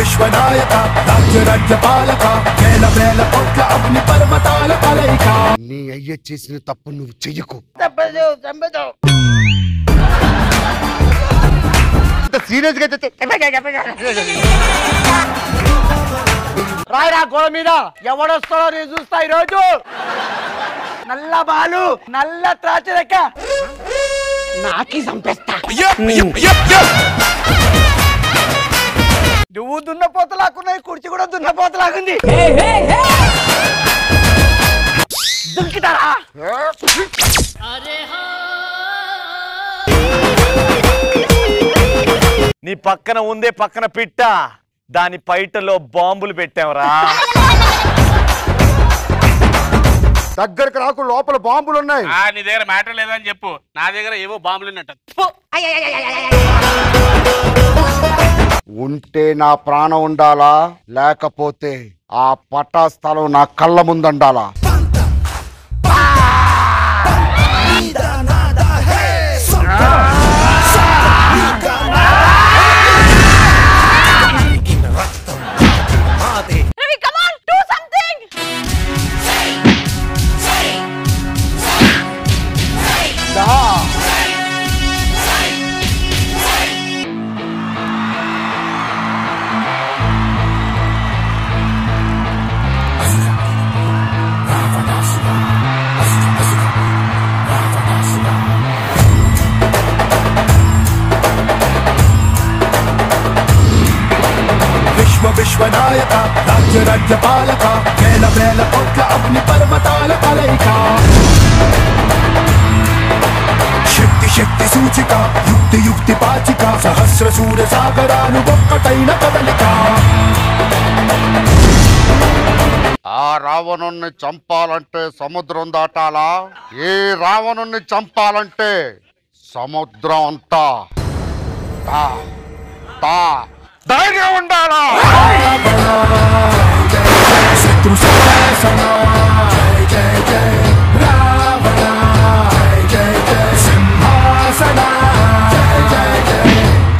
విశ్వనాయక రాజ్య రాజ్య పాలక వేల వేల కోట్ల అగ్ని పర్వతాల కలయిక నీ అయ్య చేసిన తప్పు నువ్వు చెయ్యకు తప్పదు తప్పదు సీరియస్ గా అయితే రాయరా గోడ మీద ఎవడొస్తాడో నేను చూస్తా ఈ రోజు నల్ల బాలు నల్ల త్రాచ లెక్క నాకి చంపేస్తా నువ్వు దున్నపోతలాకున్నాయి కుర్చీ కూడా దున్నపోతలాగుంది దుంకితారా నీ పక్కన ఉందే పక్కన పిట్ట దాని పైటలో బాంబులు పెట్టావురా దగ్గరికి రాకు లోపల బాంబులు ఉన్నాయి ఆ, నీ దగ్గర మ్యాటర్ లేదని చెప్పు నా దగ్గర ఏవో బాంబులు ఉన్నట్టు ఉంటే నా ప్రాణం ఉండాలా లేకపోతే ఆ పట్టా స్థలం నా కళ్ళ ముందుండాలా Ravi, come on, do something! విశ్వ విశ్వనాయక రాజ్య రాజ్య పాలక వేల వేల కోట్ల అగ్ని పర్వతాల కలయిక శక్తి శక్తి సూచిక యుక్తి యుక్తి పాచిక సహస్ర సూర్య సాగరాలు ఒక్కటైన కదలిక ఆ రావణుణ్ణి చంపాలంటే సముద్రం దాటాలా ఏ రావణుణ్ణి చంపాలంటే సముద్రం అంతా తా, తా, ధైర్యం ఉండాలా శత్రు సంహాసన జయ జయ జయ రావణ జయ జయ జయ సింహాసన జయ జయ జయ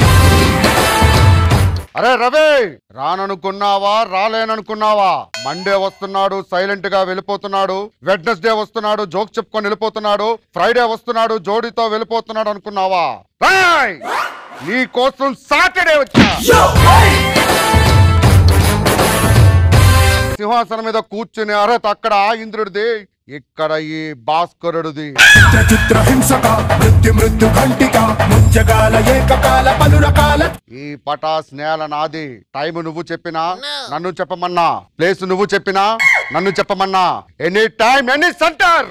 అరే రవి రాననుకున్నావా రాలేననుకున్నావా మండే వస్తున్నాడు సైలెంట్ గా వెళ్ళిపోతున్నాడు వెడ్నెస్డే వస్తున్నాడు జోక్ చెప్పుకొని వెళ్ళిపోతున్నాడు ఫ్రైడే వస్తున్నాడు జోడీతో వెళ్ళిపోతున్నాడు అనుకున్నావా రాయ్ నీ కోసం సాటర్డే వచ్చా సింహాసనం మీద కూర్చుని అర్హత అక్కడ ఇంద్రుడిది ఇక్కడ ఈ భాస్కరుడిది చిత్ర చిత్ర హింసక మృత్యు మృత్యు ఘంటిక ముత్యకాల ఏకకాల పలు రకాల ఈ పటాస్ నేల నాది టైం నువ్వు చెప్పినా నన్ను చెప్పమన్నా ప్లేస్ నువ్వు చెప్పినా నన్ను చెప్పమన్నా ఎనీ టైం ఎనీ సెంటర్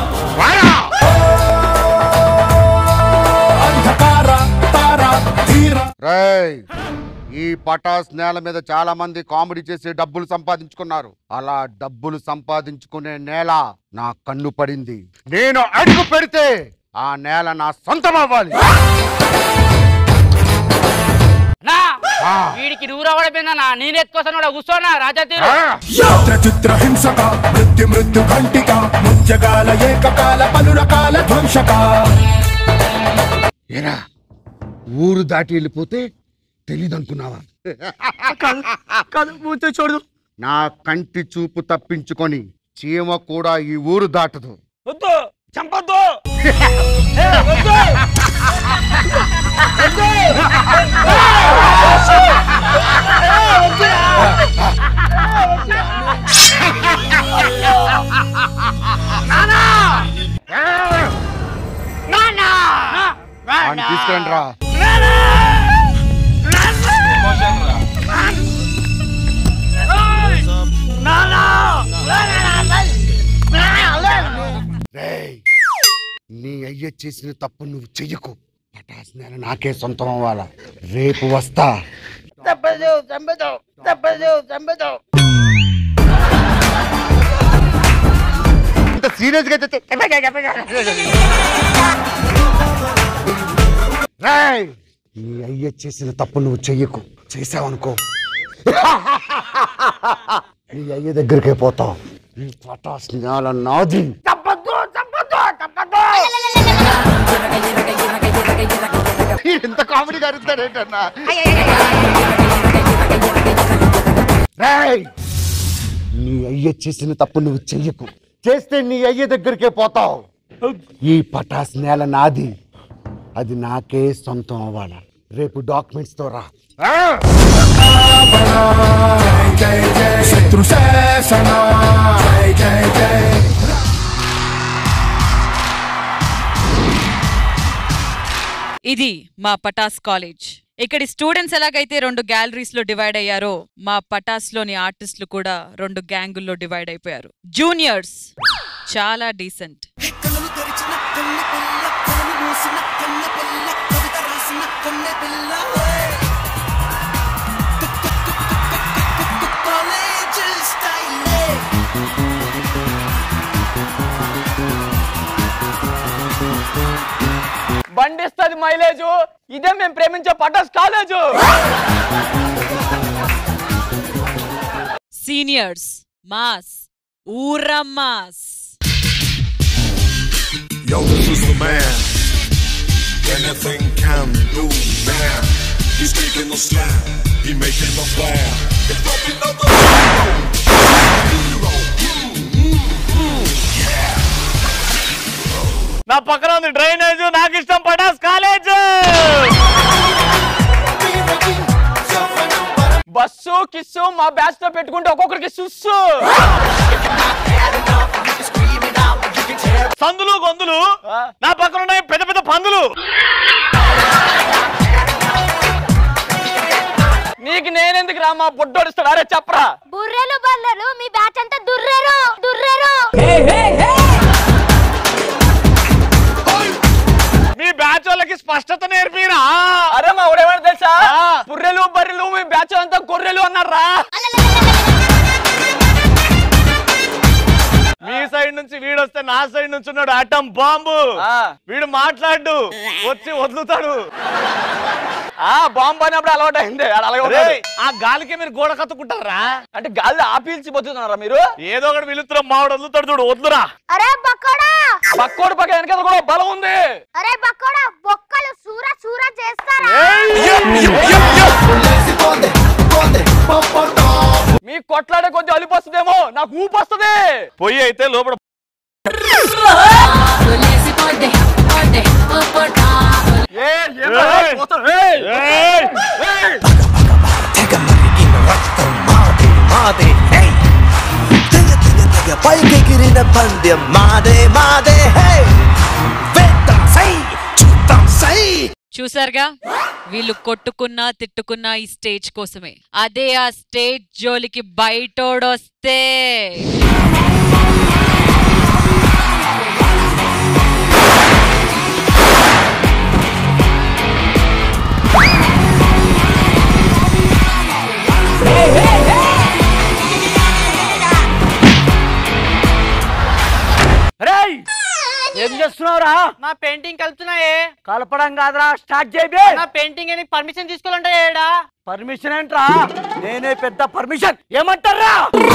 అంధకార తార ధీర రేయ్ ఈ పటాస్ నేల మీద చాలా మంది కామెడీ చేసి డబ్బులు సంపాదించుకున్నారు అలా డబ్బులు సంపాదించుకునే నేల నా కన్ను పడింది నేను అడుగు పెడితే ఆ నేల నా సొంతం అవ్వాలి నా ఆ. వీడికి నూరు అవడపోయిందన్నా నేను ఎత్తుకోసాను కూడా కూర్చోనా రాజా తీరు ఆ! చిత్ర చిత్ర హింసక మృత్యు మృత్యు ఘంటిక ముత్యకాల ఏకకాల పలు రకాల ధ్వంసక ఏరా ఊరు దాటి వెళ్ళిపోతే తెలీదనుకున్నావా కాదు మూతో చూడదు నా కంటి చూపు తప్పించుకొని చీమ కూడా ఈ ఊరు దాటదు వద్దు చంపొద్దు వాడిని తీసుకురండి రా రేయ్, నీ అయ్య చేసిన తప్పు నువ్వు చెయ్యకు పటాస్ నేల నాకే సొంతం అవ్వాలా రేపు వస్తా తప్పదు చంపదు తప్పదు చంపదు ఇంత సీరియస్ గా అయితే రేయ్, నీ అయ్య చేసిన తప్పు నువ్వు చెయ్యకు చేసావనుకో నీ అయ్య దగ్గరికే పోతావు నీ పటాస్ నేల నాది తప్పదు తప్పదు తప్పదు ఇంత కామెడీ గారిస్తాడు ఏంటన్నా రేయ్! నీ అయ్య చేసిన తప్పు నువ్వు చెయ్యకు చేస్తే నీ అయ్య దగ్గరికే పోతావు ఈ పటాస్ నేల నాది అది నాకే సొంతం అవ్వాలి రేపు డాక్యుమెంట్స్ తో రా జై జై శత్రు శాసన జై జై జై ఇది మా పటాస్ కాలేజ్ ఇక్కడి స్టూడెంట్స్ ఎలాగైతే రెండు గ్యాలరీస్ లో డివైడ్ అయ్యారో మా పటాస్ లోని ఆర్టిస్టులు కూడా రెండు గ్యాంగుల్లో డివైడ్ అయిపోయారు జూనియర్స్ చాలా డీసెంట్ బండిస్తుంది మైలేజ్ ఇదే మేము ప్రేమించే పటాస్ కాలేజు సీనియర్స్ మాస్ ఊరమ్మాస్ Yo, this is the man. Anything can do, man. He's taking the slam. He making the plan. He's broken up the నా పక్కన ఉంది డ్రైనేజ్ నాకు ఇష్టం పటాస్ కాలేజ్ బస్సు కిస్సు మా బ్యాచ్ లో పెట్టుకుంటే ఒక్కొక్కరికి సుస్సు సందులు గొంతులు నా పక్కన ఉన్నాయి పెద్ద పెద్ద పందులు నీకు నేనెందుకు రా మా బుడ్డోడిస్తాడు అరే చెప్పరా బుర్రెలు బల్లలు మీ బ్యాచ్ అంతా దుర్రెరు దుర్రెరు మీ బ్యాచ్ వాళ్ళకి స్పష్టత నేర్పిరా అరే మా ఎవడేమన్నా తెలుసా బుర్రెలు బర్రెలు మీ బ్యాచ్ అంతా గొర్రెలు అన్నారా మీ సైడ్ నుంచి వీడు వస్తే నా సైడ్ నుంచి ఉన్నాడు అటం బాంబు ఆ. వీడు మాట్లాడు వచ్చి వదులుతాడు ఆ బాంబు అయినప్పుడు అలవాటు అయింది ఆడు అలాగే రేయ్, ఉన్నాడు. ఆ గాలికి మీరు గోడ కత్తుకుంటారా అంటే గాలి ఆపీల్చి బతుకుతున్నారా మీరు ఏదో ఒకటి పిలుస్తున్నాం మావాడు వదులుతాడు చూడు వద్దురా అరే బక్కోడా పక్కోడు పక్క వెనకాల కూడా బలం ఉంది అరే బక్కోడా బొక్కలు సూర సూర చేస్తారా మీ కొట్లాడే కొద్ది అలిపి వస్తుందేమో నాకు ఊపి వస్తుంది పొయ్యి అయితే లోపల ఏ, ఏం రా, ఏయ్. పోతాడు, ఏయ్. ఏయ్! ఏయ్. పైకెగిరిన పందెం మాదే మాదే హే వేద్దాం సై చూద్దాం సై చూసారుగా వీళ్ళు కొట్టుకున్నా తిట్టుకున్నా ఈ స్టేజ్ కోసమే అదే ఆ స్టేజ్ జోలికి బయటోడొస్తే రేయ్ ఏం చేస్తున్నావురా నా పెయింటింగ్ కలుపుతున్నాయే కలపడం కాదురా స్టార్ట్ చేయి నా పెయింటింగ్ అని పర్మిషన్ తీసుకోవాలంటే ఏడా పర్మిషన్ ఏంట్రా నేనే పెద్ద పర్మిషన్ ఏమంటారా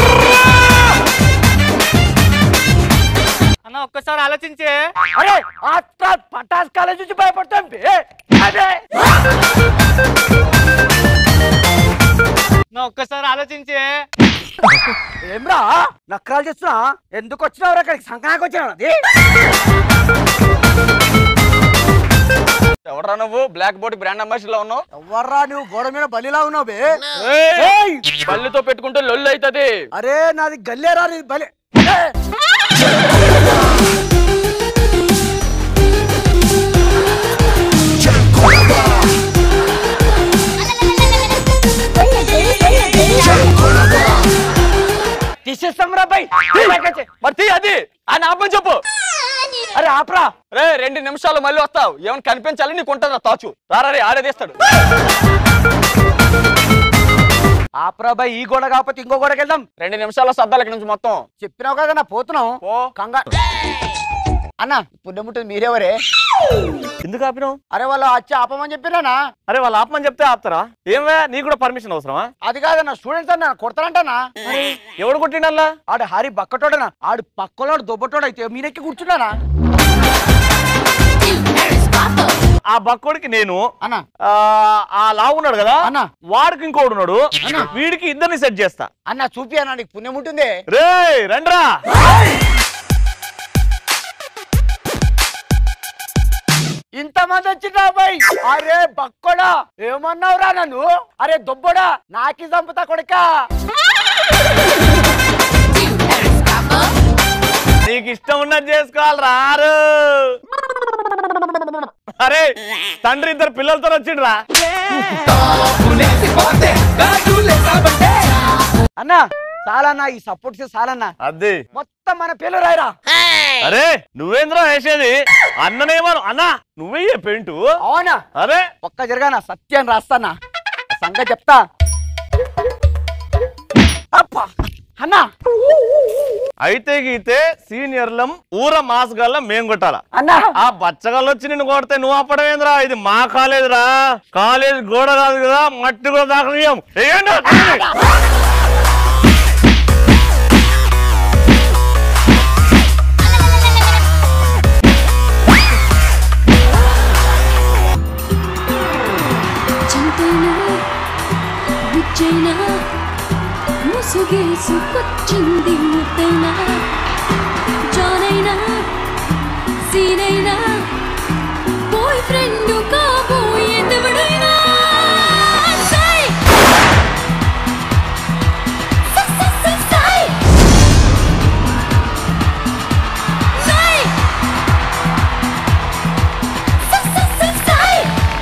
అన్న ఒక్కసారి ఆలోచించే అరే ఆత్రా పటాస్ కాలేజ్ నుంచి భయపడతాం బే. అదే నా ఒక్కసారి ఆలోచించే ఏమ్రా నక్కరాలు చేస్తున్నా ఎందుకు వచ్చినావు అక్కడికి సంక్రాంతికి వచ్చినావు అది ఎవడరా నువ్వు బ్లాక్ బోర్డ్ బ్రాండ్ అంబాసిడర్ లో ఉన్నావు ఎవర్రా నువ్వు గోడ మీద బలిలా ఉన్నావు బే బల్లితో పెట్టుకుంటే లొల్లు అవుతుంది అరే నాది గల్లేరా నీ బలి తీసేస్తాం రా బై మరి తీ అది అని ఆపని చెప్పు అరే ఆపరా రే రెండు నిమిషాలు మళ్ళీ వస్తావు ఏమైనా కనిపించాలి నీకు ఉంటుందా తాచు రారా రే ఆడేదేస్తాడు ఆపరా బై ఈ గోడ కాకపోతే ఇంకో గోడకి వెళ్దాం రెండు నిమిషాల సర్దాలు ఇక్కడ నుంచి మొత్తం చెప్పినావు కదా నా పోతున్నాం ఓ కంగా అన్న పుణ్యముంటుంది మీరెవరే ఎందుకు ఆపినావు అరే వాళ్ళు వచ్చి ఆపమని చెప్పిరానా అరే వాళ్ళు ఆపమని చెప్తే ఆపుతారా ఏమే నీకు కూడా పర్మిషన్ అవసరమా అది కాదన్న స్టూడెంట్స్ అన్న కొడతారంటనా ఎవడు కొట్టిండల్లా ఆడు హరి బక్కటోడనా ఆడు పక్కలోడు దొబ్బటోడు అయితే మీరెక్కి కూర్చున్నానా ఆ బక్కోడికి నేను అన్న ఆ, ఆ లావు ఉన్నాడు కదా అన్న. వాడికి ఇంకోడు ఉన్నాడు అన్న. వీడికి ఇద్దరిని సెట్ చేస్తా అన్న చూపి అన్న నీకు పుణ్యం ఉంటుంది రే రండ్రా ఇంతమంది వచ్చిందా బాయ్ అరే బక్కోడా ఏమన్నావురా నన్ను అరే దొబ్బోడా నాకి చంపుతా కొడుక నీకు ఇష్టం ఉన్నది చేసుకోవాలి రారు అరే తండ్రి ఇద్దరు పిల్లలతో వచ్చిండ్రా అన్న చాలన్నా ఈ సపోర్ట్స్ చాలన్నా అది మొత్తం మన పేర్లు రాయరా అరే నువ్వేంద్రా వేసేది అన్ననేమను అన్నా నువ్వే పెయింటు అవునా అరే ఒక్క జరగానా సత్యం రాస్తానా సంగతి చెప్తా అప్పా అన్నా అయితే గీతే సీనియర్లం ఊర మాస్ గల్ల మేం కొట్టాల అన్నా ఆ బచ్చగాళ్ళు వచ్చి నిన్ను కొడితే నువ్వు అప్పడమేంద్రా ఇది మా కాలేజ్ రా కాలేజ్ గోడ కాదు కదా మట్టి కూడా దాఖలు చంపైనా బుచ్చైనా ముసుగేసుకొచ్చింది ముద్దైనా జానైనా సీనైనా బాయ్ ఫ్రెండ్ కాబోయే దేవుడైనా సై సై సై సై సై సై సై సై సై సై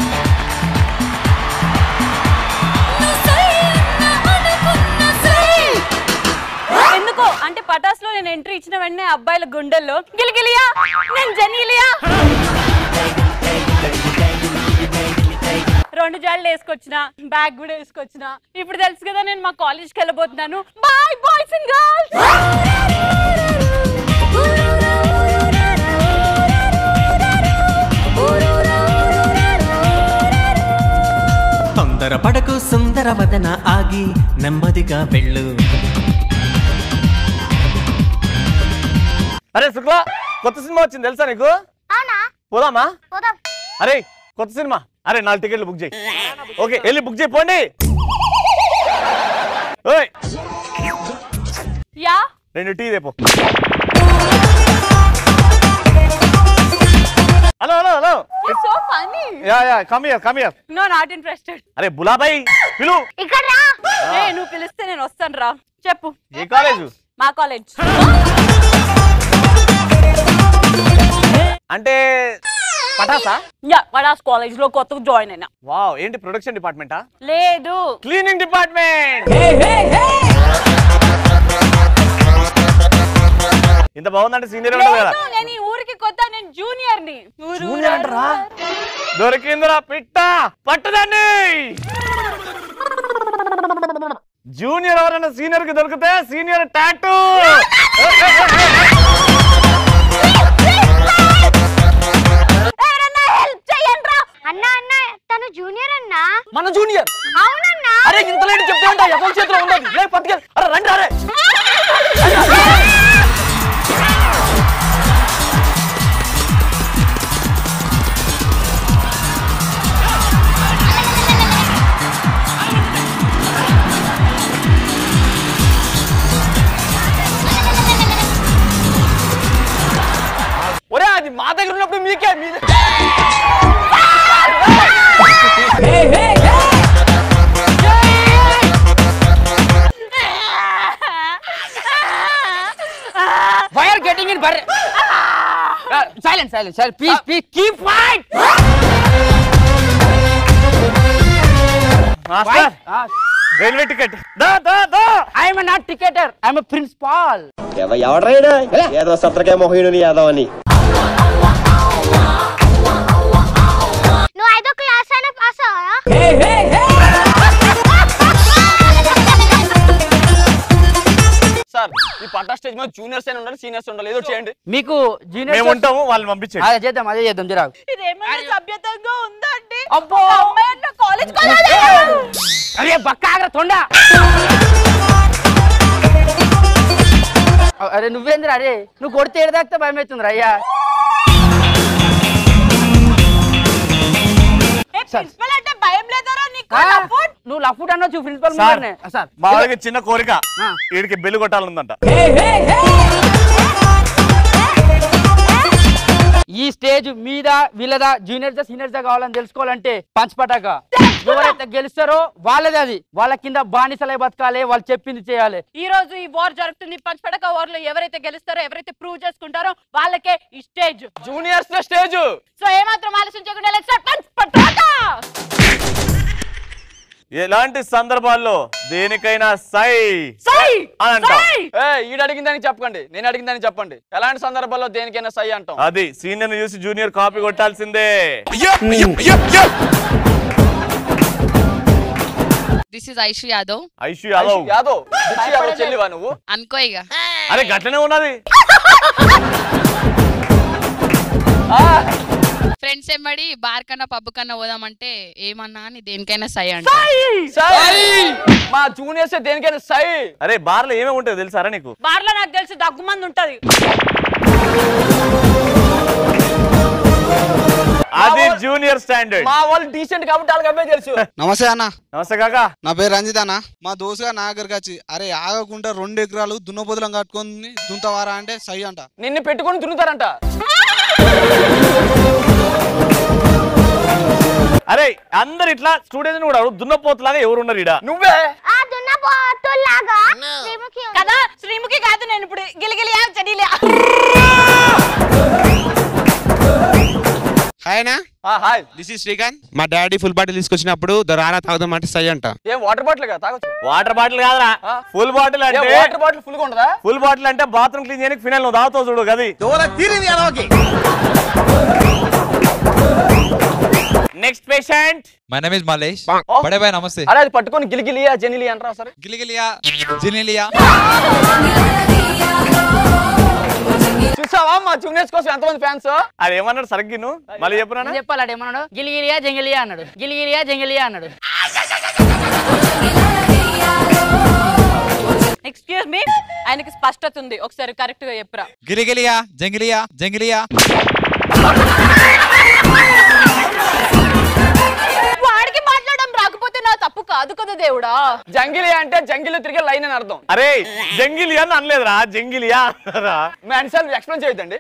ఎందుకో అంటే పటాస్ లో నేను ఎంట్రీ ఇచ్చిన వెంటనే అబ్బాయిల గుండెల్లో గిలిగిలియా నేను జనీలియా రెండు జాళ్ళు వేసుకొచ్చిన బ్యాగ్ కూడా వేసుకొచ్చిన ఇప్పుడు తెలుసు కదా నేను మా కాలేజ్కి వెళ్ళబోతున్నాను బాయ్ బాయ్స్ అండ్ గర్ల్స్ తొందర పడకు సుందర వదన ఆగి నెమ్మదిగా వెళ్ళు అరే శుక్లా కొత్త సినిమా వచ్చింది తెలుసా నీకు అవునా పోదామా పోదాం అరే కొత్త సినిమా అరే నాలుగు టికెట్లు బుక్ చేయి ఓకే వెళ్ళి బుక్ చేయి పోండి ఓయ్ యా రెండు టీ దేపో hello hello hello so funny yeah yeah come here come here no not interested అరే బులాబాయ్ పిలు ఇక్కడ రా ఏ నువ్వు పిలిస్తే నేను వస్తాను రా చెప్పు ఏ కాలేజ్ మా కాలేజ్ అంటే పటాసా యా వడాస్ కాలేజ్ లో కొత్తగా జాయిన్ అయినా వావ్ ఏంటి ప్రొడక్షన్ డిపార్ట్మెంటా లేదు క్లీనింగ్ డిపార్ట్మెంట్ ఇంత బాగుందంటే సీనియర్ ఉండదు కదా లేదు, నేను ఈ ఊరికి కొత్త నేను జూనియర్ ని ఊరు జూనియర్ అంటారా దొరికిందిరా పిట్ట పట్టదండి జూనియర్ ఎవరైనా సీనియర్ కి దొరికితే సీనియర్ టాటూ ఎవరన్నా హెల్ప్ చేయండి రా అన్న అన్న తను జూనియర్ అన్నా మన జూనియర్ అవునన్నా అరే ఇంత లేట్ చెప్తే ఉంటా ఎవరి చేతిలో ఉండదు లే పట్టుకెళ్ళి అరే రండి అరే ఒరే అది మా దగ్గర ఉన్నప్పుడు మీకే మీ Why are you getting in bar? Uh, silence, silence, silence. Please, please, keep quiet. Master railway ticket దా దా దా I am not ticketer. I am a principal. ఎవడ్రైనా ఏదో సత్రకాయ మొహయుడు యాదవ్ అని నువ్వు ఐదో క్లాస్ అయినా పాస్ అవ్వా సార్ ఈ పట్టా స్టేజ్ మీద జూనియర్స్ అయినా ఉండాలి సీనియర్స్ ఉండాలి ఏదో చేయండి మీకు జూనియర్ మేము ఉంటాము వాళ్ళని పంపించండి అదే చేద్దాం అదే చేద్దాం జరా ఇదేమన్నా సభ్యతంగా ఉందా అండి అబ్బో. కాలేజ్ అరే బక్క ఆగ్ర తొండ అరే నువ్వేంద్ర అరే నువ్వు కొడితే ఏడు దాకా భయం అవుతుంది అయ్యా ప్రిన్సిపల్ అంటే భయం లేదరా నీకు ఆ, లఫుట్? నువ్వు లఫుట్ అనొచ్చు ప్రిన్సిపల్ సార్ ముందరనే. సార్ మా వాళ్ళకి చిన్న కోరిక వీడికి బెల్లు కొట్టాలందంట ఈ స్టేజ్ మీద వీళ్ళదా జూనియర్స్ సీనియర్స్ కావాలని తెలుసుకోవాలంటే పంచపటాక ఎవరైతే గెలుస్తారో వాళ్ళదే అది వాళ్ళ కింద బానిసలై బతకాలి వాళ్ళు చెప్పింది చేయాలి ఈ రోజు ఈ వార్ జరుగుతుంది పంచపడక వార్ లో ఎవరైతే గెలుస్తారో ఎవరైతే ప్రూవ్ చేసుకుంటారో వాళ్ళకే ఈ స్టేజ్ జూనియర్స్ స్టేజ్ సో ఏమాత్రం ఆలస్యం చేయకుండా let's start పంచపటాక ఎలాంటి సందర్భాల్లో దేనికైనా సై సై అని అంటాం ఈడు అడిగిందని చెప్పండి నేను అడిగిందని చెప్పండి ఎలాంటి సందర్భాల్లో దేనికైనా సై అంటాం అది సీనియర్ చూసి జూనియర్ కాపీ కొట్టాల్సిందే దిస్ ఇస్ ఐషు యాదవ్ ఐషు యాదవ్ యాదవ్ దిక్ష యాదవ్ చెల్లివా నువ్వు అనుకో ఇక అరే గట్లనే ఉన్నది ఫ్రెండ్స్ ఎమ్మడి బార్ కన్నా పబ్ కన్నా పోదామంటే ఏమన్నా అని దేనికైనా సై అంట సై మా జూనియర్స్ దేనికైనా సై అరే బార్లో ఏమేమి ఉంటాయో తెలుసారా నీకు బార్ లో నాకు తెలిసి దగ్గుమంది ఉంటది అది జూనియర్ స్టాండర్డ్ మా వాళ్ళు డీసెంట్ కాబట్టి వాళ్ళకి అవే తెలుసు నమస్తే అన్న నమస్తే కాకా నా పేరు రంజిత్ అన్న మా దోస్తుగా నా దగ్గరికి వచ్చి అరే ఆగకుండా రెండు ఎకరాలు దున్నపోతులం కట్టుకొని దుంతవారా అంటే సై అంట నిన్ను పెట్టుకొని దున్నుతారంట అరే అందరు ఇట్లా స్టూడెంట్స్ కూడా దున్నపోతులాగా ఎవరున్నారు ఇడ నువ్వే ఆ దున్నపోతుల్లాగా శ్రీముఖి ఉంది. కదా శ్రీముఖి కాదు నేను ఇప్పుడు గిలిగిలియా చెడిలియా హాయ్ నా హాయ్ దిస్ ఇస్ శ్రీకాంత్ మా డాడీ ఫుల్ బాటిల్ తీసుకొచ్చినప్పుడు రారా తాగుదాం అంటే సై అంట ఏం వాటర్ బాటిల్ కదా తాగొచ్చు వాటర్ బాటిల్ కాదురా ఫుల్ బాటిల్ అంటే వాటర్ బాటిల్ ఫుల్ గా ఉండదా ఫుల్ బాటిల్ అంటే బాత్రూమ్ క్లీన్ చేయడానికి ఫినాయిల్ నువ్వు తాగుతావు చూడు గది next patient my name is Malesh బడే బాయ్ నమస్తే అరే అది పట్టుకొని గిలిగిలియా జెనిలియా అంటారా సరే గిలిగిలియా జినిలియా చూసావా మా జూనియర్స్ కోసం ఎంతమంది ఫ్యాన్స్ అది ఏమన్నాడు సరిగ్గా నువ్వు మళ్ళీ చెప్పురా నేను చెప్పాలి ఏమన్నాడు గిలిగిలియా జంగిలియా అన్నాడు గిలిగిలియా జంగిలియా అన్నాడు ఎక్స్క్యూజ్ మీ ఆయనకి స్పష్టత ఉంది ఒకసారి కరెక్ట్ గా చెప్పురా గిలిగిలియా జంగిలియా జంగిలియా వాడికి మాట్లాడడం రాకపోతే నా తప్పు కాదు కదా దేవుడా జంగిలియా అంటే జంగిల్ తిరిగే లైన్ అని అర్థం అరే జంగిలియా అని అనలేదురా జంగిలియా అన్నారా మ్యాన్సార్ ఎక్స్ప్లెయిన్ చేయొద్దండి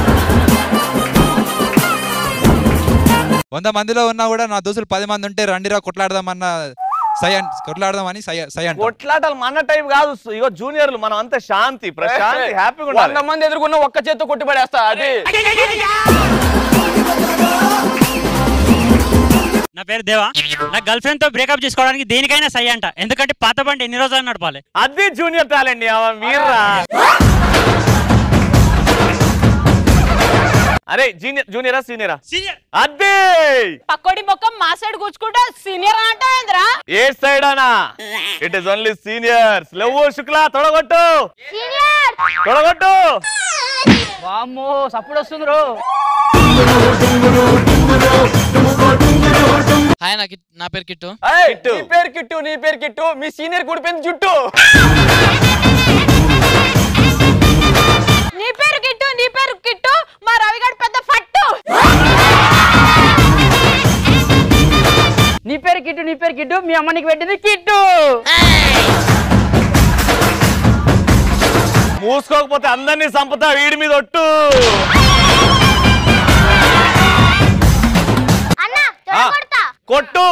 వంద మందిలో ఉన్నా కూడా నా దోస్తులు పది మంది ఉంటే రండిరా కొట్లాడదామన్న సై అన్ కొట్లాడదామని సై సై అంట కొట్లాటలు మన టైప్ కాదు ఇగో జూనియర్లు మనం అంతా శాంతి ప్రశాంతి హ్యాపీగా వంద ఉండాలి మంది ఎదుర్కొన్న ఒక్క చేత్తో కొట్టిపడేస్తా అది నా పేరు దేవా నా గర్ల్ ఫ్రెండ్ తో బ్రేకప్ చేసుకోవడానికి దేనికైనా సై అంట ఎందుకంటే పాత బండి ఎన్ని రోజులు నడపాలి అది జూనియర్ టాలెంట్ మీర్రా అరే జూనియర్ జూనియరా సీనియరా సీనియర్ అదే పక్కోడి మొక్కం మా సైడ్ కూర్చుకుంటా సీనియర్ అంటావేంద్రా ఏ సైడ్ అనా ఇట్ ఇస్ ఓన్లీ సీనియర్స్ లెవ్వు శుక్లా తొడగొట్టు సీనియర్ తొడగొట్టు వామ్మో సప్పుడు వస్తుంది రో హాయ్ నా కిట్- నా పేరు కిట్టు ఏయ్, నీ పేరు కిట్టు నీ పేరు కిట్టు మీ సీనియర్ కూడిపోయింది జుట్టు నీ పేరు కిట్టు నీ పేరు కిట్టు మా రవిగాడు పెద్ద ఫట్టు నీ పేరు కిట్టు నీ పేరు కిట్టు మీ అమ్మ నీకు పెట్టింది కిట్టు మూసుకోకపోతే అందరినీ సంపుతా వీడి మీద ఒట్టు అన్న ఆ, కొడతా కొట్టు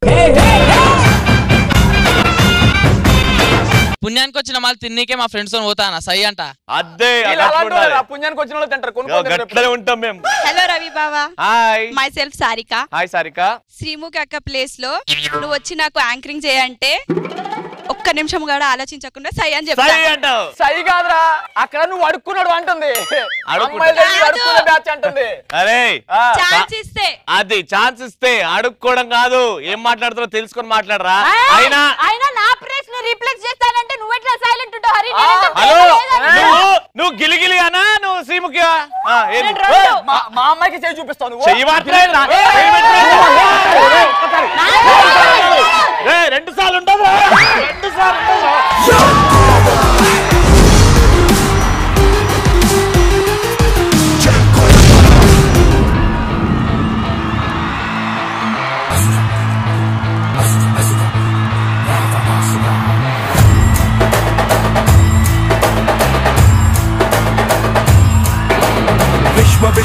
పుణ్యానికి వచ్చిన మళ్ళీ తిన్నీకే మా ఫ్రెండ్స్ తో పోతానా సై అంట అదే వీళ్ళు అలాంటి వాళ్ళు, ఆ పుణ్యానికి వచ్చిన వాళ్ళు తింటారు కొనుక్కొని తింటారు. గట్లనే ఉంటాం మేము హలో రవి బావా hi myself Sarika hi Sarika Sreemukhi అక్క ప్లేస్ లో నువ్వు వచ్చి నాకు యాంకరింగ్ చేయంటే ఒక్క నిమిషం కూడా ఆలోచించకుండా సై అని చెప్తా సై అంటావు సై కాదురా అక్కడ నువ్వు అడుక్కున్నాడు అంటుంది అడుక్కుంటా. అమ్మాయిల దగ్గర అడుక్కున్న బ్యాచ్ అంటుంది అరే ఛాన్స్ ఇస్తే అది ఛాన్స్ ఇస్తే అడుక్కోవడం కాదు ఏం మాట్లాడుతారో తెలుసుకొని మాట్లాడరా ఏయ్, అయినా అయినా నా ప్లేస్ ను రీప్లేస్ చేస్తానంటే నువ్వెట్లా సైలెంట్ ఉంటావు హరి ఆ, నేనైతే హలో లేదని. నువ్వు నువ్వు గిలిగిలి అనా నువ్వు శ్రీముఖి నేను రెండు. ఏయ్, మా- మా అమ్మాయికి చేయి చూపిస్తావు నువ్వు చెయ్యి మాత్రమే రా. ఏయ్, చెయ్యి మాత్రమే రా. ఏయ్, ఒక్కసారి. ఏయ్, రెండు సార్లు ఉండదు రెండు సార్లు ఉండదు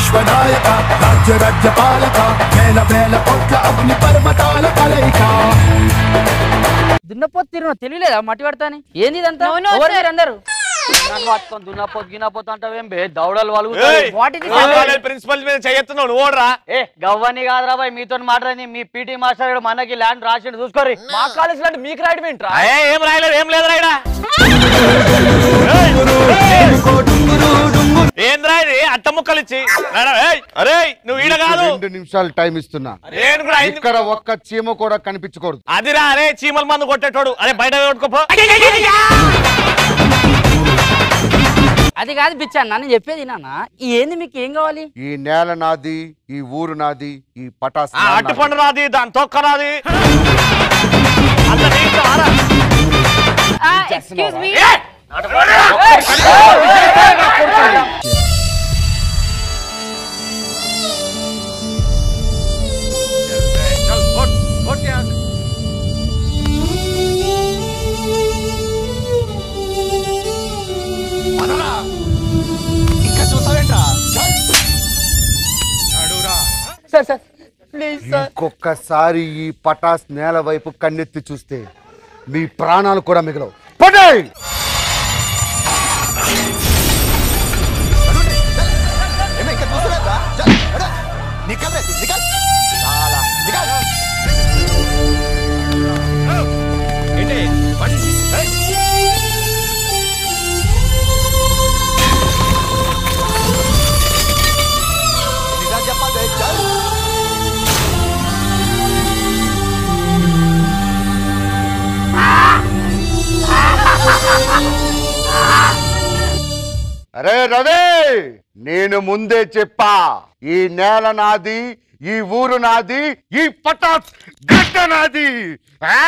విశ్వనాయక రాజ్య రాజ్య పాలక వేల వేల కోట్ల అగ్ని పర్వతాల కలయిక దున్నపోతు తిరుగు తెలియలేదా మట్టి పడతాని ఏంది ఇదంతా No, no, ఎవరు sir. మీరు అందరూ నన్ను పట్టుకొని దున్నపోతు గిన్నపోతు అంటావేం బే దౌడలు ఏయ్! వలుగుతాయి ప్రిన్సిపల్ మీద చేయొత్తున్నావు నువ్వు ఓడరా ఏ గవ్వని కాదురా బాయ్ మీతో మాట్లాడింది మీ పీటీ మాస్టర్ గారు మనకి ల్యాండ్ రాసిండు చూసుకోరి మా కాలేజ్ లాంటి మీకు రాయడం ఏంట్రా ఏ, ఏం రాయలేదు ఏం లేదు రాయడా ఏంద్రా ఇది అట్ట ముక్కలు ఇచ్చి రాడా, ఏయ్, అరే నువ్వు ఈడ కాదు రెండు నిమిషాలు టైం ఇస్తున్నా నేను కూడా ఐదు- ఇక్కడ ఒక్క చీమ కూడా కనిపించకూడదు అదిరా అరే చీమల మందు కొట్టేటోడు అరే బయట కొట్టుకోపో అది కాదు బిచ్చా నన్ను చెప్పేది నాన్న ఏంది మీకు ఏం కావాలి ఈ నేల నాది ఈ ఊరు నాది ఈ పటాస్ ఆ, అట్టి పండు రాది దాని తొక్క రాది అంత నీకు రారా? ఎక్స్క్యూజ్ మీ ఇంకా చూస్తావేంట్రా సార్ సార్ ప్లీజ్ సార్ ఇంకొకసారి ఈ పటాస్ నేల వైపు కన్నెత్తి చూస్తే మీ ప్రాణాలు కూడా మిగలవు పటాయ్ ఏమే ఇంకా చూస్తావేంట్రా చల్, అరే, నికల్ రే, నికల్ చాలా నికల్ ఏంటి వాట్ ఇస్ దిస్ ఏయ్ నిజం చెప్పాలి చల్ అరే రవి నేను ముందే చెప్పా ఈ నేల నాది ఈ ఊరు నాది ఈ పటాస్ గడ్డ నాది ఆ!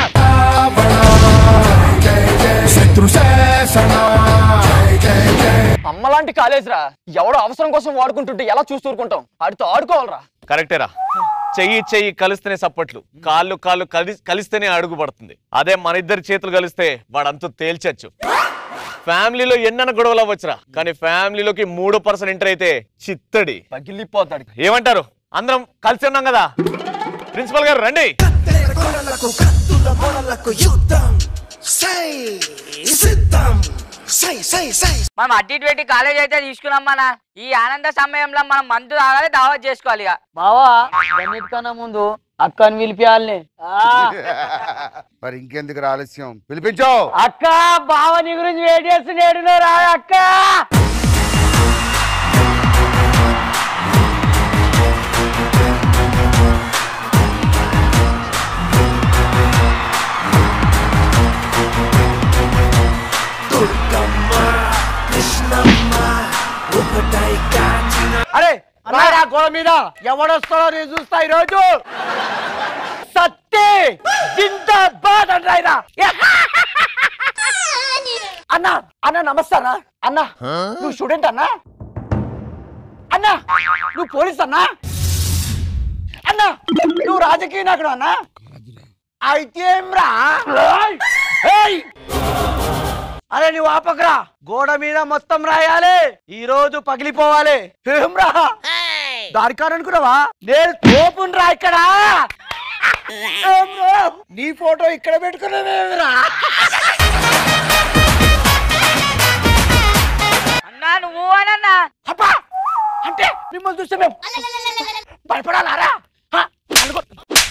శత్రు శాసన అమ్మలాంటి కాలేజ్ రా ఎవడో అవసరం కోసం వాడుకుంటుంటే ఎలా చూస్తూ ఊరుకుంటాం ఆడితో ఆడుకోవాలరా కరెక్టేరా చెయ్యి చెయ్యి కలిస్తేనే సప్పట్లు కాళ్ళు కాళ్ళు కలి కలిస్తేనే అడుగు పడుతుంది అదే మన ఇద్దరి చేతులు కలిస్తే వాడంతా తేల్చచ్చు ఫ్యామిలీలో ఎన్నెన్న గొడవలు అవ్వచ్చురా కానీ ఫ్యామిలీలోకి మూడో పర్సన్ ఎంటర్ అయితే చిత్తడి పగిలిపోతాడు ఏమంటారు అందరం కలిసి ఉన్నాం కదా ప్రిన్సిపల్ గారు రండి కొడలకు కత్తుల కొడలకు యుద్ధం సై సిద్ధం సై సై సై మనం అటు ఇటు పెట్టి కాలేజ్ అయితే తీసుకున్నాం మన ఈ ఆనంద సమయంలో మనం మందు తాగాలి దావత్ చేసుకోవాలి ఇక బావా అన్నిటికన్నా ముందు అక్కని పిలిపియాలని మరి ఇంకెందుకు ఆలస్యం పిలిపించో అక్క బావ నీ గురించి వెయిట్ చేస్తున్నాడు రా అక్క దుర్గమ్మ కృష్ణమ్మ ఒకటై కాచిన అరే రారా గోడ మీద ఎవడొస్తాడో నేను చూస్తా ఈ రోజు సత్తే జిందాబాద్ అంటాయిరా అన్న అన్న నమస్తే అన్న అన్న నువ్వు స్టూడెంట్ అన్నా అన్న నువ్వు పోలీస్ అన్నా అన్న నువ్వు రాజకీయ నాయకుడు అన్నా అయితే ఏమ్రా ఏయ్! అరే నువ్వు ఆపకరా గోడ మీద మొత్తం రాయాలి ఈ రోజు పగిలిపోవాలి ఏం రా దానికాని అనుకున్నావా నేను తోపుని రా ఇక్కడ ఏం రా? నీ ఫోటో ఇక్కడ పెట్టుకున్నావేమిరా అన్నా నువ్వు అనన్నా అబ్బా అంటే మిమ్మల్ని చూస్తే మేము భయపడాలారా హ? అనుకో.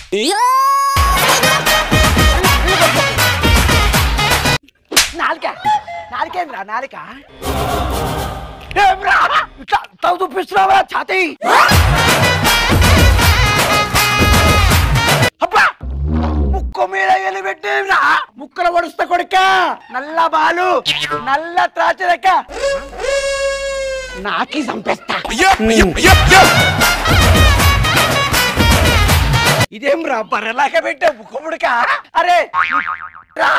నాలుక నాలుకేంద్రా నాలుక ఏమ్రా ఇట్లా తవ్వు చూపిస్తున్నావా ఛాతీ అబ్బా ముక్కు మీద ఎలి పెట్టేమ్రా ముక్కల వడుస్తా కొడుక నల్ల బాలు నల్ల త్రాచ లెక్క నాకి చంపేస్తా ఇదేం రా బర్రెలాగా పెట్టే ముక్కుముడిక అరే రా.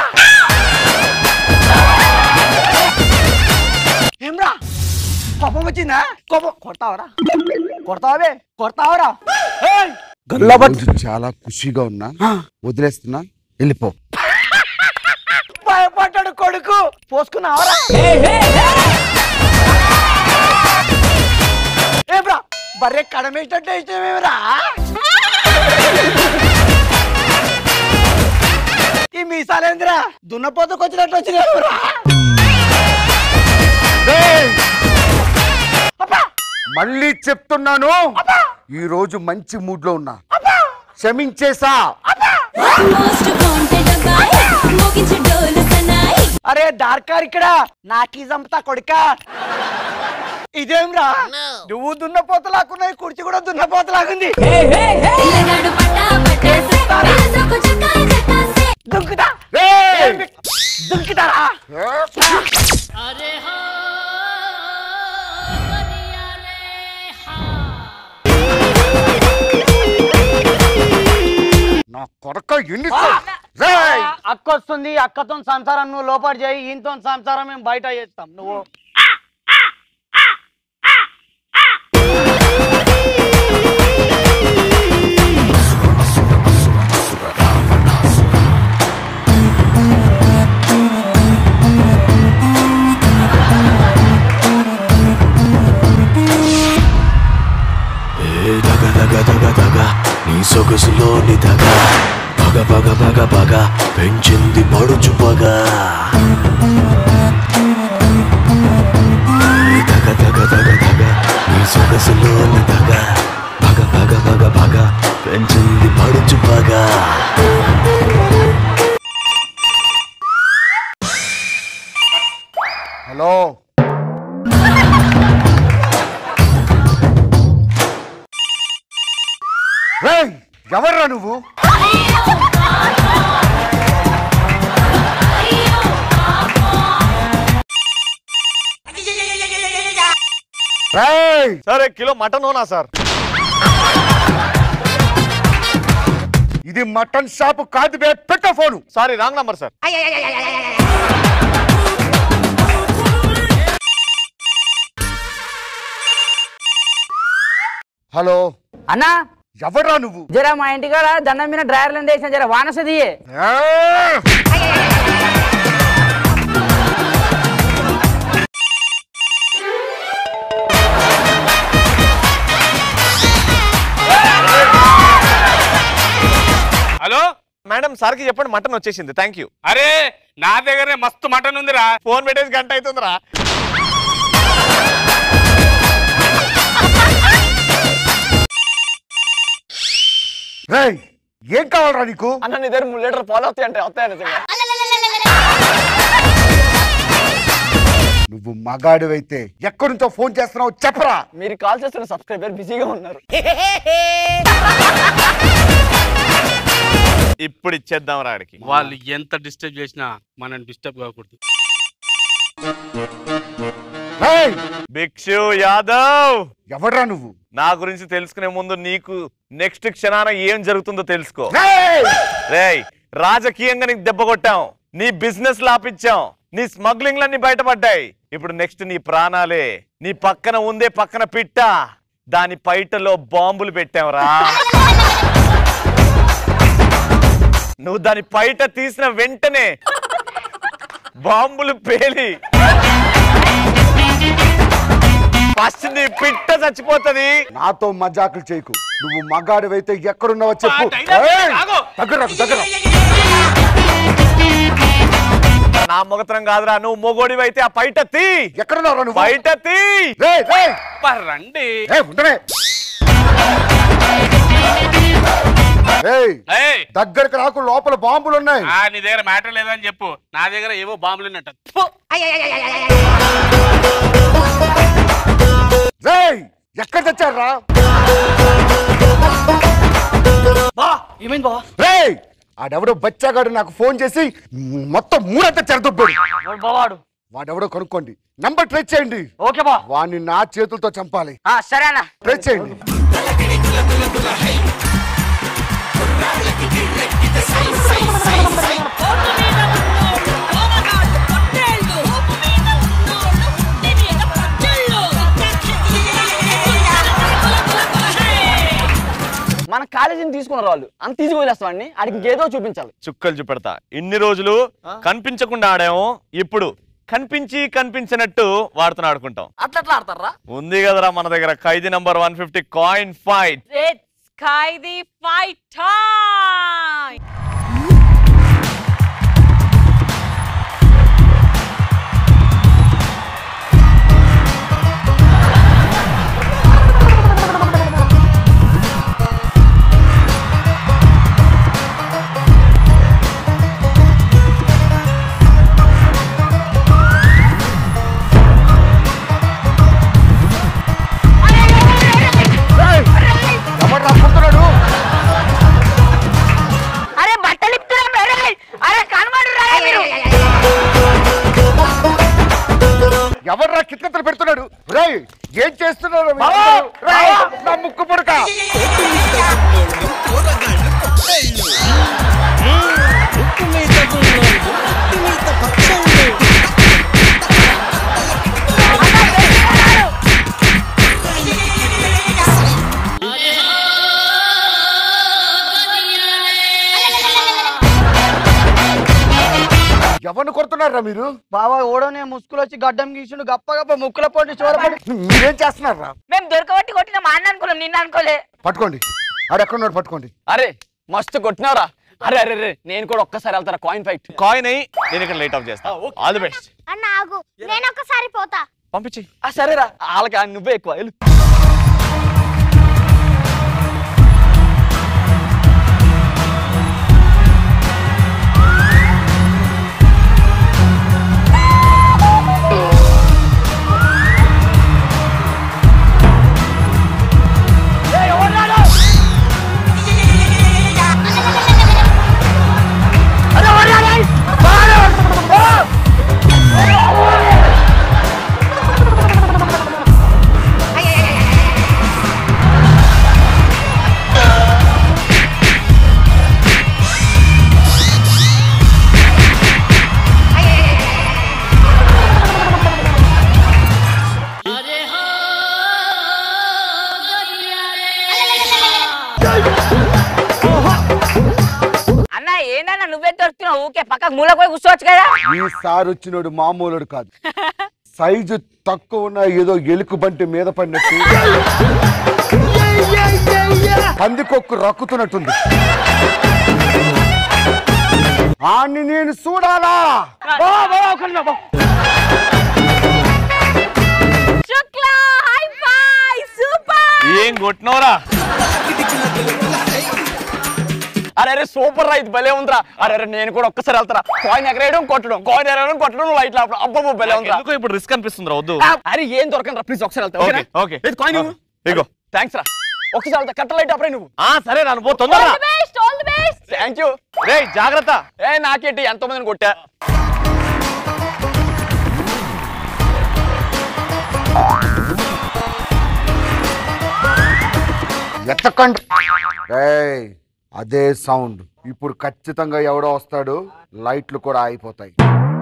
ఏం రా కోపం వచ్చిందా కోపం కొడతావరా కొడతావే కొడతావరా ఏయ్! రోజు చాలా ఖుషిగా ఉన్నా వదిలేస్తున్నా వెళ్ళిపో భయపడ్డాడు కొడుకు పోసుకున్నావరా ఏమ్రా బర్రె కడమేసినట్టు ఇష్టమేమిరా ఈ మీసాలేంద్రా దున్నపోతకు వచ్చినట్టు వచ్చినావురా మళ్ళీ చెప్తున్నాను ఈ రోజు మంచి మూడ్ లో ఉన్నా క్షమించేసా అరే డార్కార్ ఇక్కడ నాకీ చంపుతా కొడుక ఇదేంరా నువ్వు దున్నపోతలాకున్నాయి కుర్చీ కూడా దున్నపోతలాగుంది దుంకుతా దుంకుతారా నా కొరక ఎన్ని రేయ్! అక్క వస్తుంది అక్కతో సంసారం నువ్వు లోపల చేయి ఈయనతో సంసారం మేము బయట చేస్తాం నువ్వు ఏ దగ దగ దగ దగ నీ సొగసులోని దగ పగ పగ పగ పగ పెంచింది పడుచు పగ ఏ దగ దగ దగ దగ నీ సొగసులోని దగ పగ పగ పగ పగ పెంచింది పడుచు పగ హలో రేయ్ ఎవర్రా నువ్వు రేయ్ సరే కిలో మటన్ ఓనా సార్ ఇది మటన్ షాప్ కాదు బే పెట్ట phone sorry wrong number sir hello అన్నా ఎవడ్రా నువ్వు జర మా ఇంటికాడ దండం మీద డ్రైవర్లు వేసిన జర వానసది హలో మేడం సార్కి చెప్పండి మటన్ వచ్చేసింది థ్యాంక్ యూ అరే నా దగ్గరే మస్తు మటన్ ఉందిరా ఫోన్ పెట్టేసి గంట అవుతుందిరా రేయ్ ఏం కావాలరా నీకు అన్న నీ దగ్గర మూడు లీటర్ పాలు వస్తాయి అంటే వస్తాయని నువ్వు మగాడివైతే ఎక్కడి నుంచో ఫోన్ చేస్తున్నావు చెప్పరా మీరు కాల్ చేస్తున్న సబ్స్క్రైబర్ బిజీగా ఉన్నారు ఇప్పుడు ఇచ్చేద్దాం రాడికి వాళ్ళు ఎంత డిస్టర్బ్ చేసినా మనం డిస్టర్బ్ కాకూడదు భిక్షు యాదవ్ ఎవడ్రా నువ్వు నా గురించి తెలుసుకునే ముందు నీకు నెక్స్ట్ క్షణాన ఏం జరుగుతుందో తెలుసుకో రేయ్! రేయ్ రాజకీయంగా నీకు దెబ్బ కొట్టాం నీ బిజినెస్ లాపించాం నీ స్మగ్లింగ్ లన్నీ బయటపడ్డాయి ఇప్పుడు నెక్స్ట్ నీ ప్రాణాలే నీ పక్కన ఉందే పక్కన పిట్ట దాని పైటలో బాంబులు పెట్టావురా నువ్వు దాని పైట తీసిన వెంటనే బాంబులు పేలి ఫస్ట్ నీ పిట్ట చచ్చిపోతది నాతో మజాకులు చేయకు నువ్వు మగాడివైతే ఎక్కడున్నావో చెప్పు ఆ, టైలర్, ఏయ్! ఆగు. దగ్గర దగ్గర నా మొగతనం కాదురా నువ్వు మొగోడివి అయితే ఆ పైట తీ ఎక్కడున్నారా నువ్వు బయట తీ రేయ్, రేయ్! రండి ఏయ్, ఉండనే. ఏయ్, ఏయ్, దగ్గరికి రాకు లోపల బాంబులు ఉన్నాయి ఆ, నీ దగ్గర మ్యాటర్ లేదని చెప్పు నా దగ్గర ఏవో బాంబులు ఉన్నట్టు రేయ్ ఎక్కడ తెచ్చారా ఏమైంది బా రేయ్ ఆడెవడో బచ్చాగాడు నాకు ఫోన్ చేసి మొత్తం మూడంతా చెరదొబ్బాడు బావాడు వాడెవడో కనుక్కోండి నంబర్ ట్రై చేయండి ఓకే బా వాడిని నా చేతులతో చంపాలి ఆ, సరే అన్న ట్రై చేయండి మన కాలేజీని తీసుకున్నారు వాళ్ళు అంత తీసుకు వదిలేస్తామండి ఆడికి ఇంకేదో చూపించాలి చుక్కలు చూపెడతా ఇన్ని రోజులు కనిపించకుండా ఆడాము ఇప్పుడు కనిపించి కనిపించినట్టు వాడుతూ ఆడుకుంటాం అట్లా అట్లా ఆడతారా ఉంది కదరా మన దగ్గర Khaidi number one fifty coin fight It's Kaidi fight time! ఎవరు రాకుంటున్నాడు అరే బట్టలు ఇప్పుతున్నాం రే అరే కనబడు రా మీరు ఎవరు రా కిట్కతలు పెడుతున్నాడు రేయ్ ఏం చేస్తున్నారు బావా! రేయ్, నా ముక్కు పుడక ఎవరిని కొడుతున్నారా మీరు బావా ఓడోనే ముసుగులు వచ్చి గడ్డం గీసిండు గప్ప గప్ప ముక్కుల పొండి చూడపడి మీరేం చేస్తున్నారా మేము దొరకబట్టి కొట్టిన మా అన్న అనుకున్నాం నిన్న అనుకోలే పట్టుకోండి ఆడు ఎక్కడున్నాడు పట్టుకోండి అరే మస్తు కొట్టినారా అరే అరే అరే నేను కూడా ఒక్కసారి వెళ్తారా కాయిన్ ఫైట్ కాయిన్ అయ్యి నేను ఇక్కడ లైట్ ఆఫ్ చేస్తా ఆల్ ది బెస్ట్ అన్న ఆగు నేను ఒకసారి పోతా పంపించి ఆ సరేరా వాళ్ళకి ఆ నువ్వే ఎక్కువ వెళ్ళు అన్న ఏందన్న నువ్వే దొరుకుతున్నావు ఊకే పక్కకు మూల పోయి కూర్చోవచ్చు కదా ఈసారి వచ్చినోడు మామూలుడు కాదు సైజు తక్కువ ఉన్న ఏదో ఎలుకు బంటి మీద పడినట్టు పందికొక్కు రక్కుతున్నట్టుంది ఆన్ని నేను చూడాలా శుక్ల హై ఫై సూపర్ ఏం కొట్టినవరా అరే అరే సూపర్ రా ఇది భలే ఉందిరా అరే అరే నేను కూడా ఒక్కసారి వెళ్తారా కాయిన్ ఎగరేయడం కొట్టడం కాయిన్ ఎగరేయడం కొట్టడం లైట్ అబ్బబ్బో భలే ఉందిరా ఎందుకో ఇప్పుడు రిస్క్ అనిపిస్తుందిరా వద్దు ఆ, అరే ఏం దొరకండి రా ప్లీజ్ ఒకసారి వెళ్తా ఓకే ఓకే కాయిన్ ఇగో థ్యాంక్స్ రా ఒకసారి వెళ్తా కట్ట లైట్ అప్పుడే నువ్వు ఆ సరే రాను పో తొందరరా best all the best thank you రేయ్ జాగ్రత్త ఏ నాకేంటి ఎంతో మందిని కొట్టా ఎత్తకండి ఏయ్, అదే సౌండ్ ఇప్పుడు ఖచ్చితంగా ఎవడో వస్తాడు లైట్లు కూడా ఆగిపోతాయి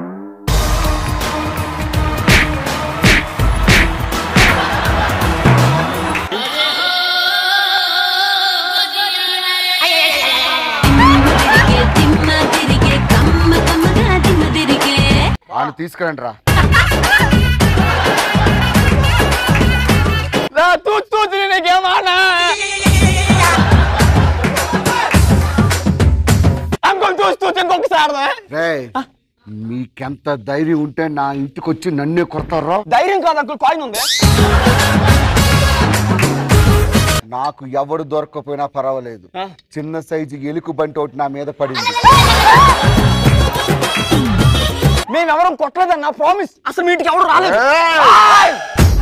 ఆయన తీసుకురండి రా రా తూచు తూచు నీకేమానా అంకొక తూచు తూచు ఇంకొకసారి రా. రేయ్ మీకెంత ధైర్యం ఉంటే నా ఇంటికి వచ్చి నన్నే కొడతారా ధైర్యం కాదు అంకుల్ కాయిన్ ఉంది నాకు ఎవడు దొరకపోయినా పర్వాలేదు చిన్న సైజు ఎలుకు బంటి ఒకటి నా మీద పడింది మేమెవరం కొట్టలేదన్న ప్రామిస్ అసలు మీ ఇంటికి ఎవరు రాలేదు ఏయ్! ఆయ్!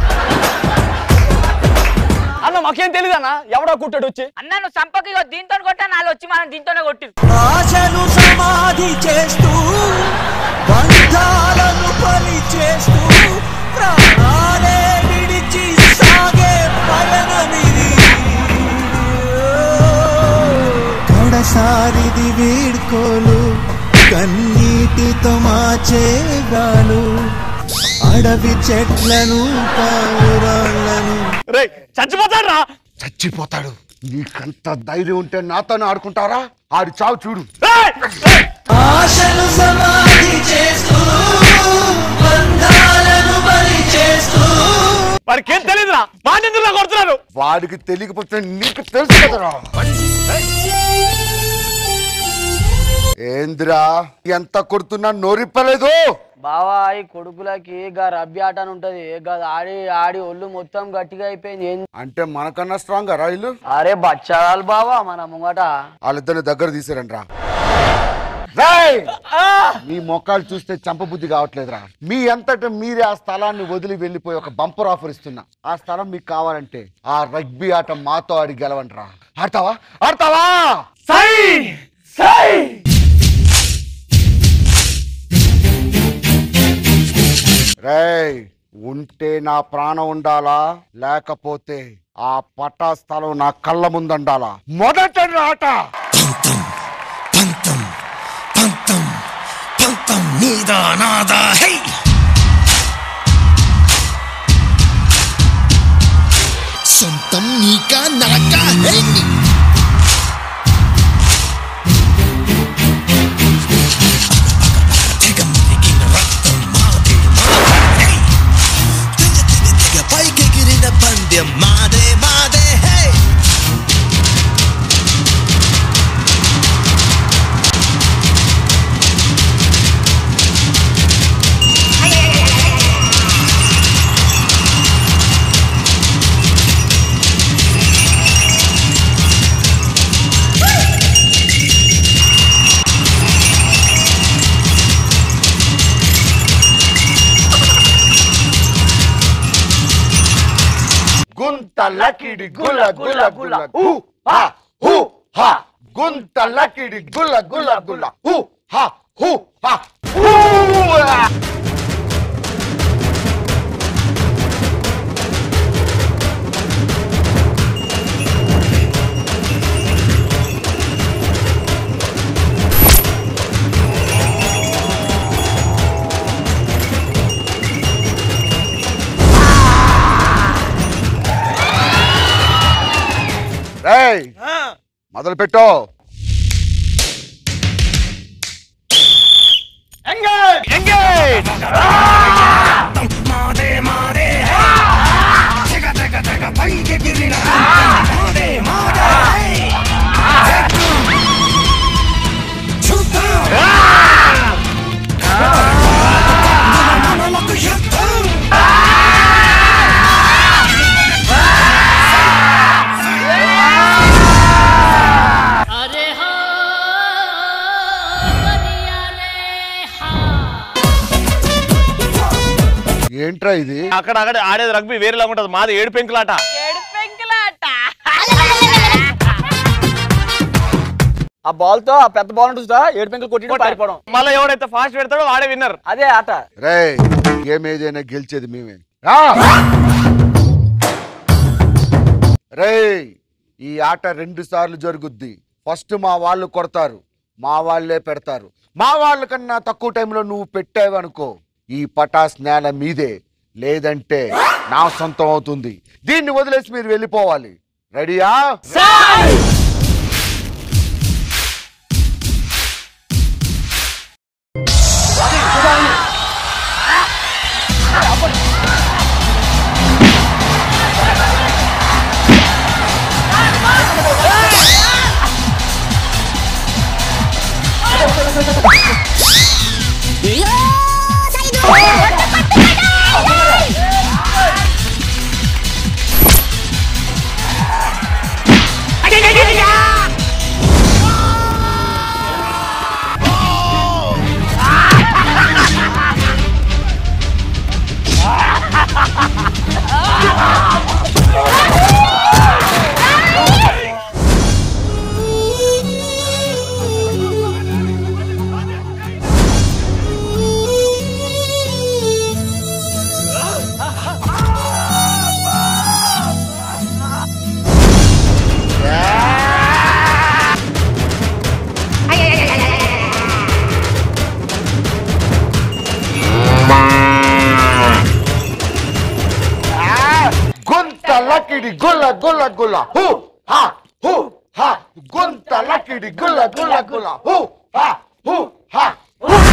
అన్న మాకేం తెలియదు అన్న ఎవడో కుట్టాడు వచ్చి అన్న నువ్వు సంపకి ఇగో దీంతో కొట్టా నాలో వచ్చి మనం దీంతోనే కొట్టి ఆశను సమాధి చేస్తూ బంధాలను పని చేస్తూ ప్రాణాలే విడిచి సాగే పయనమిది కడసారిది వీడ్కోలు కన్నీటితో మాచేగాలు అడవి చెట్లను పావురాళ్ళను రేయ్ చచ్చిపోతాడు రా చచ్చిపోతాడు నీకంత ధైర్యం ఉంటే నాతోనే ఆడుకుంటారా ఆడి చావు చూడు ఆశలు సమాధి చేస్తూ వాడికి ఏం తెలియదురా వాడిని ఎందుకు కొడుతున్నారు వాడికి తెలియకపోతే నీకు తెలుసు కదరా ఏందిరా ఎంత కొడుతున్నా నోరిప్పలేదు బావా ఈ కొడుకులకి గా రబ్బి ఆట అని ఉంటది గా ఆడి ఆడి ఒళ్ళు మొత్తం గట్టిగా అయిపోయింది ఏం అంటే మనకన్నా స్ట్రాంగ్ రా ఇల్లు అరే బచ్చాలు బావా మన ముంగట వాళ్ళిద్దరిని దగ్గర తీసారంట్రా రేయ్! మీ మొక్కలు చూస్తే చంపబుద్ధి కావట్లేదురా మీ అంతటా మీరే ఆ స్థలాన్ని వదిలి వెళ్ళిపోయి ఒక బంపర్ ఆఫర్ ఇస్తున్నా ఆ స్థలం మీకు కావాలంటే ఆ రగ్బీ ఆట మాతో ఆడి గెలవంట్రా ఆడతావా ఆడతావా సై సై రేయ్ ఉంటే నా ప్రాణం ఉండాలా లేకపోతే ఆ పట్టా స్థలం నా కళ్ళ ముందుండాలా మొదట ఆట పంతం నీదా నాదా హై సొంతం నీకా నాకా హై పైకెగిరిన పందెం మాదే మాదే హే గుంత లకిడి గుల గుల గుల హు హా హు హా గుంత లకిడి గుల గుల గుల హు హా హు హా హూ ఆ. రేయ్ మొదలు పెట్టు మాదే మాదే తెగ తెగ తెగ పైకెగిరిన మాదే మాదే చూద్దాం మనలకు యుద్ధం ఏంట్రా ఇది అక్కడ అక్కడ ఆడేది రగ్బీ వేరేలాగా ఉంటది మాది ఏడు పెంకులాట ఆ బాల్ తో ఆ పెద్ద బాల్ చూస్తా ఏడు పెంకులు కొట్టి పారిపోవడం మళ్ళీ ఎవడైతే ఫాస్ట్ పెడతాడో వాడే విన్నర్ అదే ఆట రేయ్ గేమ్ ఏదైనా గెలిచేది మేమే రా! రేయ్ ఈ ఆట రెండు సార్లు జరుగుద్ది ఫస్ట్ మా వాళ్ళు కొడతారు మా వాళ్ళే పెడతారు మా వాళ్ళ కన్నా తక్కువ టైంలో నువ్వు పెట్టావనుకో ఈ పటాస్ నేల మీదే లేదంటే నా సొంతం అవుతుంది దీన్ని వదిలేసి మీరు వెళ్ళిపోవాలి రెడీయా గుంత లకిడి గుల్ల గుల్ల గుల్ల హూ హా హూ హా గుంత లకిడి గుల్ల గుల్ల గుల్ల హూ హా హూ హా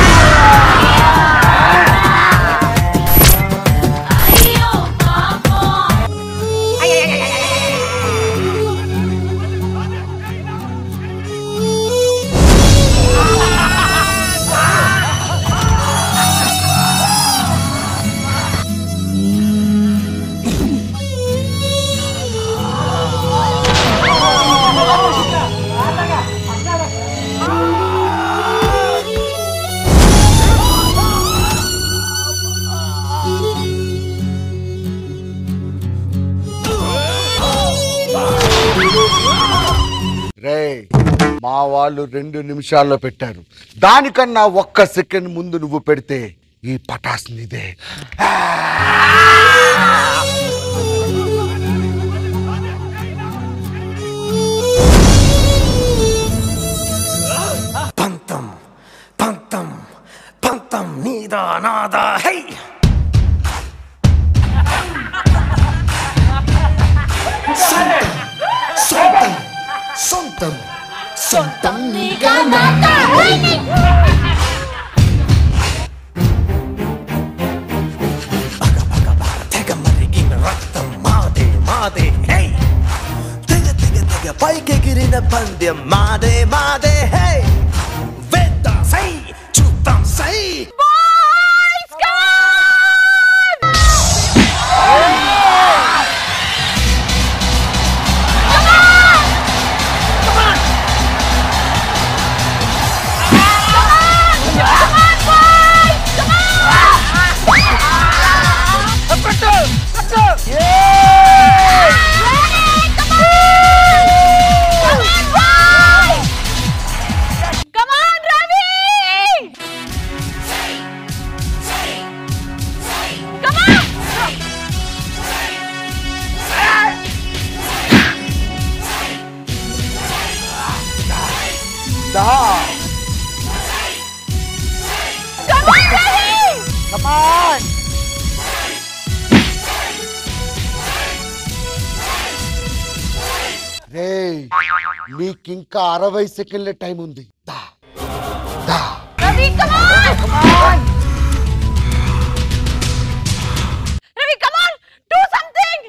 అయ్యో పాపం మా వాళ్ళు రెండు నిమిషాల్లో పెట్టారు దానికన్నా ఒక్క సెకండ్ ముందు నువ్వు పెడితే ఈ పటాస్ నీదే పంతం పంతం పంతం నీదా నాదా హై సొంతం సొంతం సొంతం సొంతం నీగా నాదా హై తెగ మరిగిన రక్తం మాదే మాదే హై తెగ తెగ తెగ పైకెగిరిన పందెం మాదే మాదే హై వేద్దాం సై చూద్దాం సై దా Come on! రే నీకింకా అరవై సెకండ్ల టైం ఉంది దా దా Ravi come on Ravi come on do something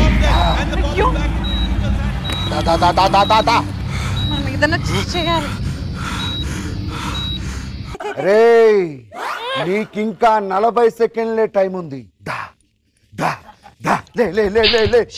దా దా దా దా దా దా దా మనం ఏదైనా చేయాలి రే నీకింకా నలభై సెకండ్లే టైం ఉంది దా దా దా లే లే లే లే లే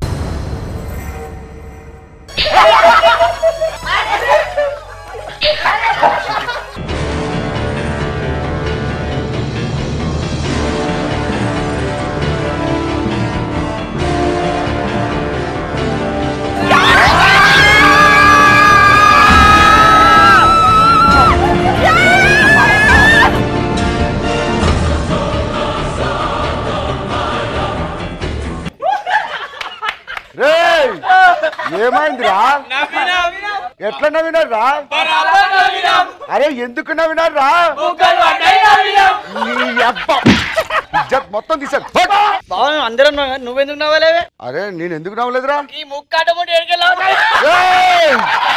రే ఏమైందిరా ఎట్లా నవ్వినారా అరే ఎందుకు నవ్వినారా నీ అబ్బ ఇజ్జత్ మొత్తం తీసాను బావా అందరం నువ్వెందుకు నవ్వలేవే అరే నేను ఎందుకు నవ్వలేదురా ఈ ముక్కాట ముట్టి ఎడికెళ్ళావు ఏయ్!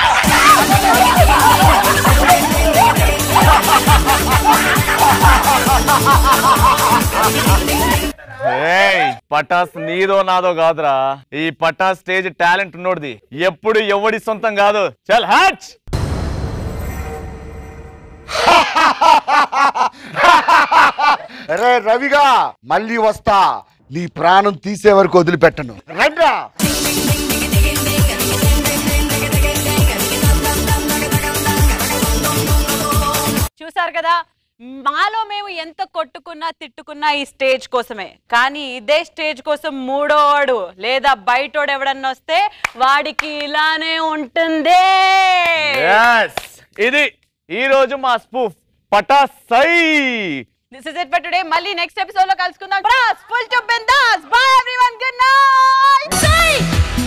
ఏయ్ పటాస్ నీదో నాదో కాదురా ఈ పటాస్ స్టేజ్ టాలెంట్ ఉన్నోడిది ఎప్పుడు ఎవడి సొంతం కాదు చల్ హచ్ అరే రవిగా మళ్ళీ వస్తా నీ ప్రాణం తీసే వరకు వదిలిపెట్టను రండ్రా చూసారు కదా మాలో మేము ఎంత కొట్టుకున్నా తిట్టుకున్నా ఈ స్టేజ్ కోసమే కానీ ఇదే స్టేజ్ కోసం మూడోవాడు లేదా బయటోడు ఎవడన్నా వస్తే వాడికి ఇలానే ఉంటుంది Yes! ఇది ఈ రోజు మా స్పూఫ్ పటాస్ సై this is it for today మళ్ళీ నెక్స్ట్ ఎపిసోడ్ లో కలుసుకుందాం ఫుల్ టు బిందాస్ బై ఎవ్రీవన్ గుడ్ నైట్